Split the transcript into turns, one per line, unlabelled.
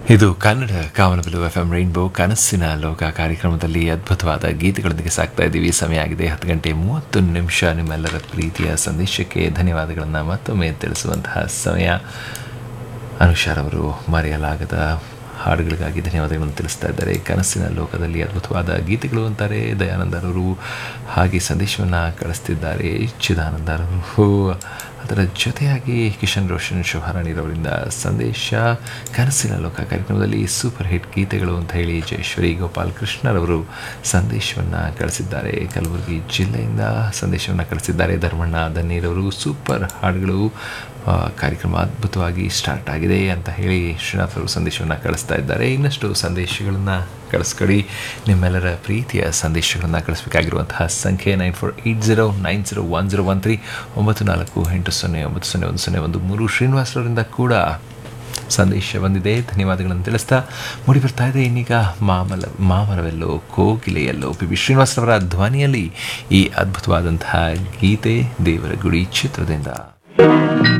ಇದು ಕನ್ನಡ ಕಾಮನಬಿಲು F M rainbow ಕನಸಿನ ಲೋಕ ಕಾರ್ಯಕ್ರಮದಲ್ಲಿ ಅದ್ಭುತವಾದ ಗೀತೆಗಳೊಂದಿಗೆ ಸಾಕ್ತಾ ಇದ್ದೀವಿ ಸಮಯ ಆಗಿದೆ ಹತ್ತು ಗಂಟೆ ಮೂವತ್ತು ನಿಮಿಷ ನಿಮ್ಮೆಲ್ಲರ ಪ್ರೀತಿಯ ಸಂದೇಶಕ್ಕೆ ಧನ್ಯವಾದಗಳನ್ನು ಮತ್ತೊಮ್ಮೆ ತಿಳಿಸುವಂತಹ ಸಮಯ ಅನುಷಾರ್ ಅವರು ಮರೆಯಲಾಗದ ಹಾಡುಗಳಿಗಾಗಿ ಧನ್ಯವಾದಗಳನ್ನು ತಿಳಿಸ್ತಾ ಇದ್ದಾರೆ ಕನಸಿನ ಲೋಕದಲ್ಲಿ ಅದ್ಭುತವಾದ ಗೀತೆಗಳು ಅಂತಾರೆ ದಯಾನಂದರವರು ಹಾಗೆ ಸಂದೇಶವನ್ನು ಕಳಿಸ್ತಿದ್ದಾರೆ ಚಿದಾನಂದರವರು ಅದರ ಜೊತೆಯಾಗಿ ಕಿಶನ್ ರೋಷನ್ ಶೋಭಾರಾಣಿರವರಿಂದ ಸಂದೇಶ ಕನಸಿನ ಲೋಕ ಕಾರ್ಯಕ್ರಮದಲ್ಲಿ ಸೂಪರ್ ಹಿಟ್ ಗೀತೆಗಳು ಅಂತ ಹೇಳಿ ಜಯೇಶ್ವರಿ ಗೋಪಾಲ್ ಕೃಷ್ಣರವರು ಸಂದೇಶವನ್ನು ಕಳಿಸಿದ್ದಾರೆ ಕಲಬುರಗಿ ಜಿಲ್ಲೆಯಿಂದ ಸಂದೇಶವನ್ನು ಕಳಿಸಿದ್ದಾರೆ ಧರ್ಮಣ್ಣ ದನ್ನೀರವರು ಸೂಪರ್ ಹಾಡುಗಳು ಆ, ಕಾರ್ಯಕ್ರಮ ಅದ್ಭುತವಾಗಿ ಸ್ಟಾರ್ಟ್ ಆಗಿದೆ ಅಂತ ಹೇಳಿ ಶ್ರೀನಾಥ್ ಅವರು ಸಂದೇಶವನ್ನು ಕಳಿಸ್ತಾ ಇದ್ದಾರೆ ಇನ್ನಷ್ಟು ಸಂದೇಶಗಳನ್ನು ಕಳಿಸ್ಕೊಡಿ ನಿಮ್ಮೆಲ್ಲರ ಪ್ರೀತಿಯ ಸಂದೇಶಗಳನ್ನು ಕಳಿಸ್ಬೇಕಾಗಿರುವಂತಹ ಸಂಖ್ಯೆ nine four eight zero nine zero one zero one three ಒಂಬತ್ತು ನಾಲ್ಕು ಎಂಟು ಸೊನ್ನೆ ಒಂಬತ್ತು ಸೊನ್ನೆ ಒಂದು ಸೊನ್ನೆ ಒಂದು ಮೂರು ಶ್ರೀನಿವಾಸರವರಿಂದ ಕೂಡ ಸಂದೇಶ ಬಂದಿದೆ ಧನ್ಯವಾದಗಳನ್ನು ತಿಳಿಸ್ತಾ ಮೂಡಿ ಬರ್ತಾ ಇದೆ ಇನ್ನೀಗ ಮಾಮಲ ಮಾಮರವೆಲ್ಲೋ ಕೋಗಿಲೆಯಲ್ಲೋ ಪಿ ಬಿ ಶ್ರೀನಿವಾಸರವರ ಧ್ವನಿಯಲ್ಲಿ ಈ ಅದ್ಭುತವಾದಂತಹ ಗೀತೆ ದೇವರ ಗುಡಿ ಚಿತ್ರದಿಂದ